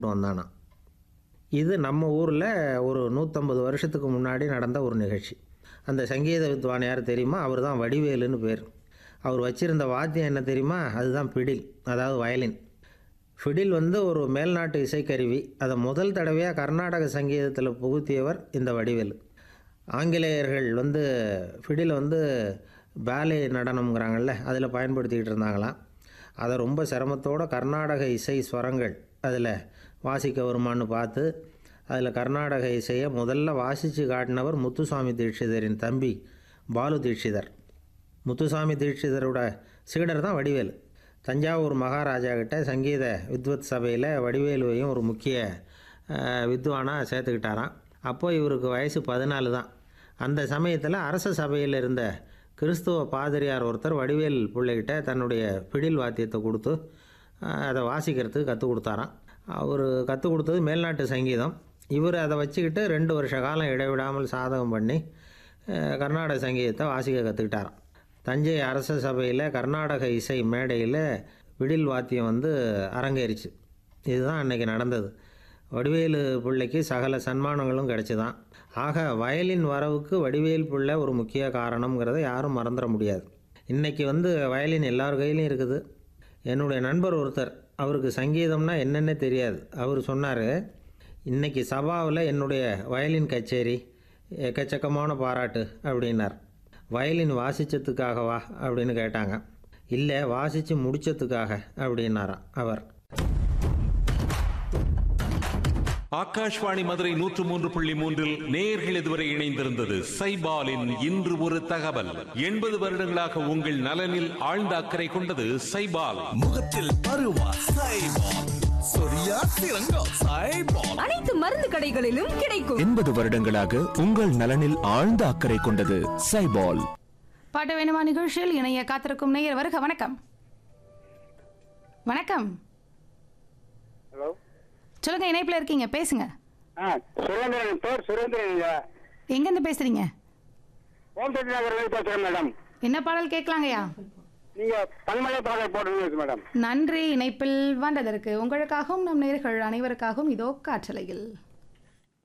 வந்தானாம் இது நம்ம ஊரில் ஒரு நூற்றம்பது வருஷத்துக்கு முன்னாடி நடந்த ஒரு நிகழ்ச்சி அந்த சங்கீத வித்வான் யார் தெரியுமா அவர் தான் வடிவேலுன்னு பேர் அவர் வச்சிருந்த வாத்தியம் என்ன தெரியுமா அதுதான் பிடில் அதாவது வயலின் ஃபிடில் வந்து ஒரு மேல்நாட்டு இசைக்கருவி அதை முதல் தடவையாக கர்நாடக சங்கீதத்தில் புகுத்தியவர் இந்த வடிவேலு ஆங்கிலேயர்கள் வந்து ஃபிடில் வந்து பேலே நடனம்ங்கிறாங்கல்ல அதில் பயன்படுத்திக்கிட்டு இருந்தாங்களாம் அதை ரொம்ப சிரமத்தோட கர்நாடக இசை ஸ்வரங்கள் அதில் வாசிக்க வருமான்னு பார்த்து அதில் கர்நாடக இசையை முதல்ல வாசித்து காட்டினவர் முத்துசாமி தீட்சிதரின் தம்பி பாலு தீட்சிதர் முத்துசாமி தீட்சிதரோட சீடர் தான் வடிவேலு தஞ்சாவூர் மகாராஜா கிட்ட சங்கீத வித்வத் சபையில் வடிவேலுவையும் ஒரு முக்கிய அஹ், வித்வானாக சேர்த்துக்கிட்டாராம் அப்போ இவருக்கு வயசு பதினாலு தான் அந்த சமயத்தில் அரச சபையில் இருந்த கிறிஸ்துவ பாதிரியார் ஒருத்தர் வடிவேல் பிள்ளைகிட்ட தன்னுடைய பிடில் வாத்தியத்தை கொடுத்து அஹ், அதை வாசிக்கிறதுக்கு கற்றுக் கொடுத்தாராம் அவர் கற்றுக் கொடுத்தது மேல்நாட்டு சங்கீதம் இவர் அதை வச்சுக்கிட்டு ரெண்டு வருஷ காலம் இடைவிடாமல் சாதகம் பண்ணி அஹ், கர்நாடக சங்கீதத்தை வாசிக்க கற்றுக்கிட்டாராம் தஞ்சை அரச சபையில் கர்நாடக இசை மேடையில் விடில் வாத்தியம் வந்து அரங்கேறிச்சு இதுதான் அன்னைக்கு நடந்தது வடிவேலு பிள்ளைக்கு சகல சன்மானங்களும் கிடைச்சிதான் ஆக வயலின் வரவுக்கு வடிவேல் பிள்ளை ஒரு முக்கிய காரணம்ங்கிறத யாரும் மறந்துட முடியாது இன்றைக்கி வந்து வயலின் எல்லார் கையிலையும் இருக்குது என்னுடைய நண்பர் ஒருத்தர் அவருக்கு சங்கீதம்னா என்னென்ன தெரியாது அவர் சொன்னார் இன்னைக்கு சபாவில் என்னுடைய வயலின் கச்சேரி எக்கச்சக்கமான பாராட்டு அப்படின்னார் வயலின் வாசிச்சதுக்காகவா அப்படின்னு கேட்டாங்க இல்லை வாசித்து முடிச்சதுக்காக அப்படின்னாராம் அவர் ஆகாஷ்வாணி மதுரை நூற்று மூன்று புள்ளி மூன்றில் நேயர்கள் இதுவரை இணைந்திருந்தது சைபாலின் இன்று ஒரு தகவல் எண்பது வருடங்களாக உங்கள் நலனில் ஆழ்ந்த அக்கறை கொண்டது சைபால் முகத்தில் பருவா சைபால் சொரியா சிறங்கா சைபால் அனைத்து மருந்து கடைகளிலும் கிடைக்கும் எண்பது வருடங்களாக உங்கள் நலனில் ஆழ்ந்த அக்கறை கொண்டது சைபால் பாட்டு வேணுமா நிகழ்ச்சியில் இணைய காத்திருக்கும் நேயர் வருக வணக்கம் வணக்கம் ஹலோ சொல்லுங்க இணைப்பில் இருக்கீங்க பேசுங்க ஆ சுரேந்திரன் பேர் சுரேந்திரன் ஐயா எங்கேருந்து பேசுறீங்க ஓம் சக்தி நகர்லேருந்து பேசுகிறேன் மேடம் என்ன பாடல் கேட்கலாங்கய்யா நீங்கள் பன்மலை பாடல் போட்டுருங்க மேடம் நன்றி இணைப்பில் வந்ததற்கு உங்களுக்காகவும் நம் நேர்கள் அனைவருக்காகவும் இதோ காற்றலையில்